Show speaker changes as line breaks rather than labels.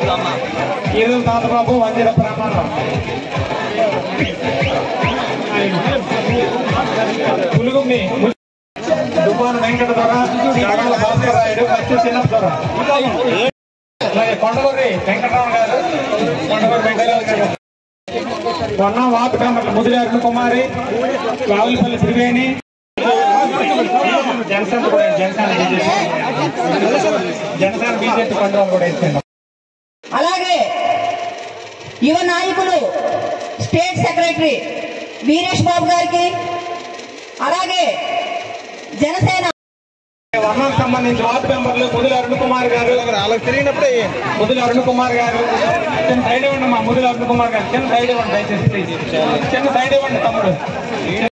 ఈరు తాతబాబు వంజర బ్రహ్మాండం పులుగుమ్మి దుబ్బాను వెంకట దొర జగల భాస్కర్ రాయుడు మత్స్య చిన్న దొర అలాగే కొండలూరి వెంకటరావు గారు కొండలూరి వెంకటరావు గారు కొన్న వాపు కామట్ల ముదిరి అరుణ కుమారి రావులపల్లి త్రివేణి జనసేన కూడా జనసేన బీజేపీ జనసేన బీజేపీ కొండలు కూడా ఇస్తున్నాం
అలాగే యువ నాయకులు స్టేట్ సెక్రటరీ వీరేష్ బాబు గారికి అలాగే జనసేన
వర్ణానికి సంబంధించి వార్డు మెంబర్లు ముదుల అరుణ్ కుమార్ గారు వాళ్ళకి తిరిగినప్పుడే ముదుల అరుణ్ కుమార్ గారు చిన్న సైడ్ ఇవ్వండి మా ముదుల అరుణ్ కుమార్ గారు చిన్న సైడ్ ఇవ్వండి దయచేసి చిన్న సైడ్ ఇవ్వండి తమ్ముడు